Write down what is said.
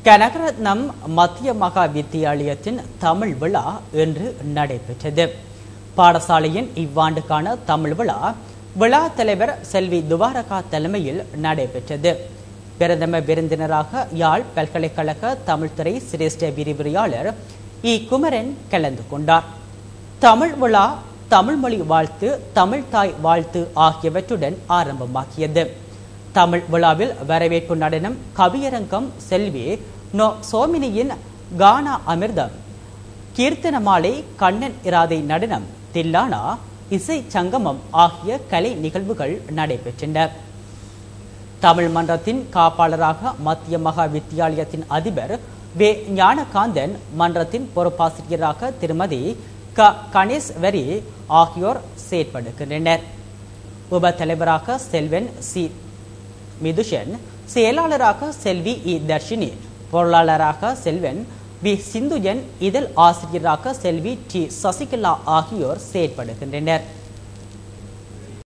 கனகரத்னம் மத்திய மகா வித்தியாலயத்தின் தமிழ் விழா இன்று நடைபெற்றது பாடசாலையின் இவ்வாண்டுக்கான தமிழ் விழா விழா தலைவர் செல்வி துவாரகா தலைமையில் நடைபெற்றது பிரதம விருந்தினராக யாழ் பல்கலைக்கழக தமிழ்துறை சிரேஷ்ட விரிவுரையாளர் இ குமரன் கலந்து கொண்டார் தமிழ் விழா தமிழ் மொழி வாழ்த்து தமிழ் தாய் வாழ்த்து ஆகியவற்றுடன் ஆரம்பமாகியது தமிழ் விழாவில் வரவேற்பு நடனம் கவியரங்கம் செல்வி நோ சோமினியின் கானா அமிர்தம் கீர்த்தனமாலை கண்ணன் இராதை நடனம் தில்லானா இசை சங்கமம் ஆகிய கலை நிகழ்வுகள் நடைபெற்றன தமிழ் மன்றத்தின் காப்பாளராக மத்திய மகா வித்தியாலயத்தின் அதிபர் வே ஞானகாந்தன் மன்றத்தின் பொறுப்பாசிரியராக திருமதி க கணேஸ்வரி ஆகியோர் செயற்படுகின்றனர் உப தலைவராக செல்வன் சி மிதுஷன் செயலாளராக செல்வி இ தர்ஷினி பொருளாளராக செல்வன் வி சிந்துஜன் இதழ் ஆசிரியராக செல்வி டி சசிகலா ஆகியோர் செயற்படுகின்றனர்